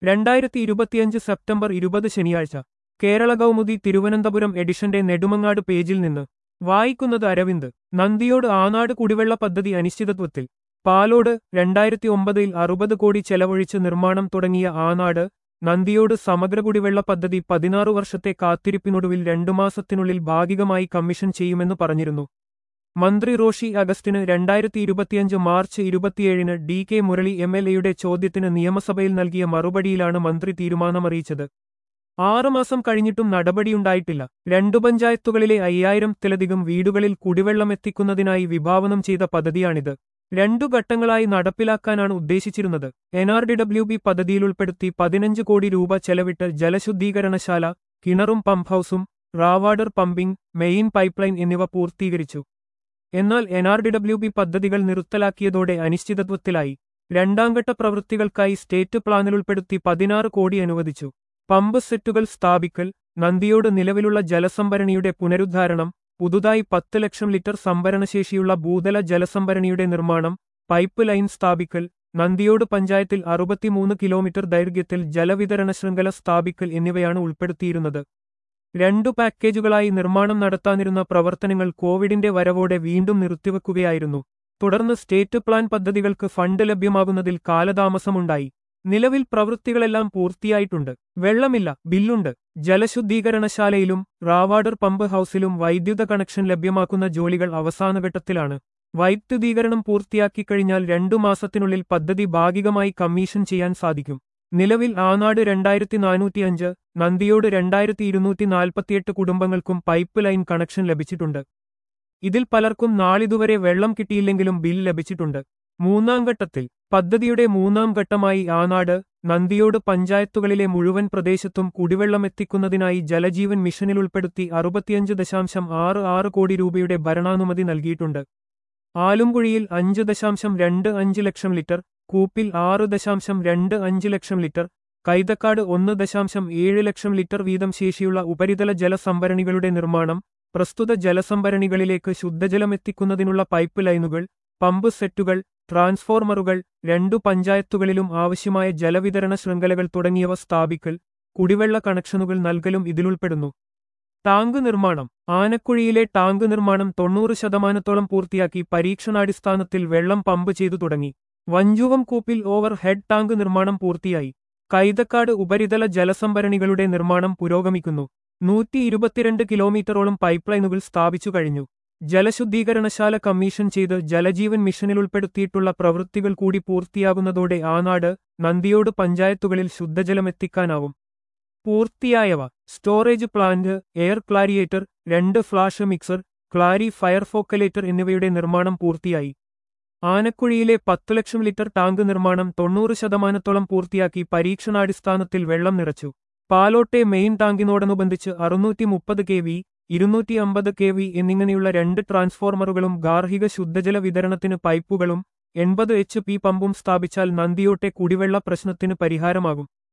രണ്ടായിരത്തി ഇരുപത്തിയഞ്ച് സെപ്റ്റംബർ ഇരുപത് ശനിയാഴ്ച കേരള കൗമുദി തിരുവനന്തപുരം എഡിഷന്റെ നെടുമങ്ങാട് പേജിൽ നിന്ന് വായിക്കുന്നത് അരവിന്ദ് നന്ദിയോട് ആനാട് കുടിവെള്ള പദ്ധതി അനിശ്ചിതത്വത്തിൽ പാലോട് രണ്ടായിരത്തി ഒമ്പതിൽ അറുപത് കോടി ചെലവഴിച്ച് നിർമ്മാണം തുടങ്ങിയ ആനാട് നന്ദിയോട് സമഗ്ര കുടിവെള്ള പദ്ധതി പതിനാറു വർഷത്തെ കാത്തിരിപ്പിനൊടുവിൽ രണ്ടു മാസത്തിനുള്ളിൽ ഭാഗികമായി കമ്മീഷൻ ചെയ്യുമെന്ന് പറഞ്ഞിരുന്നു മന്ത്രി റോഷി അഗസ്റ്റിന് രണ്ടായിരത്തി ഇരുപത്തിയഞ്ച് മാർച്ച് ഇരുപത്തിയേഴിന് D K Murali M L എയുടെ ചോദ്യത്തിന് നിയമസഭയിൽ നൽകിയ മറുപടിയിലാണ് മന്ത്രി തീരുമാനമറിയിച്ചത് ആറുമാസം കഴിഞ്ഞിട്ടും നടപടിയുണ്ടായിട്ടില്ല രണ്ടു പഞ്ചായത്തുകളിലെ അയ്യായിരത്തിലധികം വീടുകളിൽ കുടിവെള്ളം എത്തിക്കുന്നതിനായി വിഭാവനം ചെയ്ത പദ്ധതിയാണിത് രണ്ടു ഘട്ടങ്ങളായി നടപ്പിലാക്കാനാണ് ഉദ്ദേശിച്ചിരുന്നത് N R D W B പദ്ധതിയിൽ ഉൾപ്പെടുത്തി പതിനഞ്ച് കോടി രൂപ ചെലവിട്ട് ജലശുദ്ധീകരണശാല കിണറും പമ്പ് ഹൌസും റാവാഡർ പമ്പിംഗ് മെയിൻ പൈപ്പ്ലൈൻ എന്നിവ പൂർത്തീകരിച്ചു എന്നാൽ N R D W B പദ്ധതികൾ നിർത്തലാക്കിയതോടെ അനിശ്ചിതത്വത്തിലായി രണ്ടാംഘട്ട പ്രവൃത്തികൾക്കായി സ്റ്റേറ്റ് പ്ലാനിൽ ഉൾപ്പെടുത്തി പതിനാറ് കോടി അനുവദിച്ചു പമ്പ് സെറ്റുകൾ സ്ഥാപിക്കൽ നന്ദിയോട് നിലവിലുള്ള ജലസംഭരണിയുടെ പുനരുദ്ധാരണം പുതുതായി പത്ത് ലക്ഷം ലിറ്റർ സംഭരണശേഷിയുള്ള ഭൂതല ജലസംഭരണിയുടെ നിർമ്മാണം പൈപ്പ് ലൈൻ സ്ഥാപിക്കൽ നന്ദിയോട് പഞ്ചായത്തിൽ അറുപത്തിമൂന്ന് കിലോമീറ്റർ ദൈർഘ്യത്തിൽ ജലവിതരണ ശൃംഖല സ്ഥാപിക്കൽ എന്നിവയാണ് ഉൾപ്പെടുത്തിയിരുന്നത് രണ്ടു പാക്കേജുകളായി നിർമ്മാണം നടത്താനിരുന്ന പ്രവർത്തനങ്ങൾ കോവിഡിന്റെ വരവോടെ വീണ്ടും നിർത്തിവെക്കുകയായിരുന്നു തുടർന്ന് സ്റ്റേറ്റ് പ്ലാൻ പദ്ധതികൾക്ക് ഫണ്ട് ലഭ്യമാകുന്നതിൽ കാലതാമസമുണ്ടായി നിലവിൽ പ്രവൃത്തികളെല്ലാം പൂർത്തിയായിട്ടുണ്ട് വെള്ളമില്ല ബില്ലുണ്ട് ജലശുദ്ധീകരണശാലയിലും റാവാഡർ പമ്പ് ഹൌസിലും വൈദ്യുത കണക്ഷൻ ലഭ്യമാക്കുന്ന ജോലികൾ അവസാനഘട്ടത്തിലാണ് വൈദ്യുതീകരണം പൂർത്തിയാക്കിക്കഴിഞ്ഞാൽ രണ്ടു മാസത്തിനുള്ളിൽ പദ്ധതി ഭാഗികമായി കമ്മീഷൻ ചെയ്യാൻ സാധിക്കും നിലവിൽ ആനാട് രണ്ടായിരത്തി നാനൂറ്റിയഞ്ച് നന്ദിയോട് രണ്ടായിരത്തി ഇരുന്നൂറ്റി നാൽപ്പത്തിയെട്ട് കുടുംബങ്ങൾക്കും പൈപ്പ് ലൈൻ കണക്ഷൻ ലഭിച്ചിട്ടുണ്ട് ഇതിൽ പലർക്കും നാളിതുവരെ വെള്ളം കിട്ടിയില്ലെങ്കിലും ബിൽ ലഭിച്ചിട്ടുണ്ട് മൂന്നാം ഘട്ടത്തിൽ പദ്ധതിയുടെ മൂന്നാം ഘട്ടമായി ആനാട് നന്ദിയോട് പഞ്ചായത്തുകളിലെ മുഴുവൻ പ്രദേശത്തും കുടിവെള്ളം എത്തിക്കുന്നതിനായി ജലജീവൻ മിഷനിൽ ഉൾപ്പെടുത്തി അറുപത്തിയഞ്ച് ദശാംശം ആറ് ആറ് കോടി രൂപയുടെ ഭരണാനുമതി നൽകിയിട്ടുണ്ട് ആലുംകുഴിയിൽ അഞ്ച് ദശാംശം രണ്ട് അഞ്ച് ലക്ഷം ലിറ്റർ കൂപ്പിൽ ആറ് ദശാംശം രണ്ട് അഞ്ച് ലക്ഷം ലിറ്റർ കൈതക്കാട് ഒന്ന് ദശാംശം ഏഴ് ലക്ഷം ലിറ്റർ വീതം ശേഷിയുള്ള ഉപരിതല ജലസംഭരണികളുടെ നിർമ്മാണം പ്രസ്തുത ജലസംഭരണികളിലേക്ക് ശുദ്ധജലമെത്തിക്കുന്നതിനുള്ള പൈപ്പ് ലൈനുകൾ പമ്പ് സെറ്റുകൾ ട്രാൻസ്ഫോർമറുകൾ രണ്ടു പഞ്ചായത്തുകളിലും ആവശ്യമായ ജലവിതരണ ശൃംഖലകൾ തുടങ്ങിയവ സ്ഥാപിക്കൽ കുടിവെള്ള കണക്ഷനുകൾ നൽകലും ഇതിലുൾപ്പെടുന്നു ടാങ്ക് നിർമ്മാണം ആനക്കുഴിയിലെ ടാങ്ക് നിർമ്മാണം തൊണ്ണൂറ് ശതമാനത്തോളം പൂർത്തിയാക്കി പരീക്ഷണാടിസ്ഥാനത്തിൽ വെള്ളം പമ്പ് ചെയ്തു തുടങ്ങി വഞ്ചുവം കൂപ്പിൽ ഓവർ ഹെഡ് ടാങ്ക് നിർമ്മാണം പൂർത്തിയായി കൈതക്കാട് ഉപരിതല ജലസംഭരണികളുടെ നിർമ്മാണം പുരോഗമിക്കുന്നു നൂറ്റി ഇരുപത്തിരണ്ട് കിലോമീറ്ററോളം പൈപ്പ് ലൈനുകൾ സ്ഥാപിച്ചു കഴിഞ്ഞു ജലശുദ്ധീകരണശാല കമ്മീഷൻ ചെയ്ത് ജലജീവൻ മിഷനിൽ ഉൾപ്പെടുത്തിയിട്ടുള്ള പ്രവൃത്തികൾ കൂടി പൂർത്തിയാകുന്നതോടെ ആനാട് നന്ദിയോട് പഞ്ചായത്തുകളിൽ ശുദ്ധജലമെത്തിക്കാനാവും പൂർത്തിയായവ സ്റ്റോറേജ് പ്ലാന്റ് എയർ ക്ലാരിയേറ്റർ രണ്ട് ഫ്ലാഷ് മിക്സർ ക്ലാരി ഫയർഫോക്കലേറ്റർ എന്നിവയുടെ നിർമ്മാണം പൂർത്തിയായി ആനക്കുഴിയിലെ പത്തു ലക്ഷം ലിറ്റർ ടാങ്ക് നിർമ്മാണം തൊണ്ണൂറ് ശതമാനത്തോളം പൂർത്തിയാക്കി പരീക്ഷണാടിസ്ഥാനത്തിൽ വെള്ളം നിറച്ചു പാലോട്ടെ മെയിൻ ടാങ്കിനോടനുബന്ധിച്ച് അറുന്നൂറ്റി മുപ്പത് കെ വി ഇരുന്നൂറ്റി അമ്പത് കെ വി എന്നിങ്ങനെയുള്ള രണ്ട് ട്രാൻസ്ഫോർമറുകളും ഗാർഹിക ശുദ്ധജല വിതരണത്തിന് പൈപ്പുകളും എൺപത് എച്ച് പി പമ്പും സ്ഥാപിച്ചാൽ നന്ദിയോട്ടെ കുടിവെള്ള പ്രശ്നത്തിന് പരിഹാരമാകും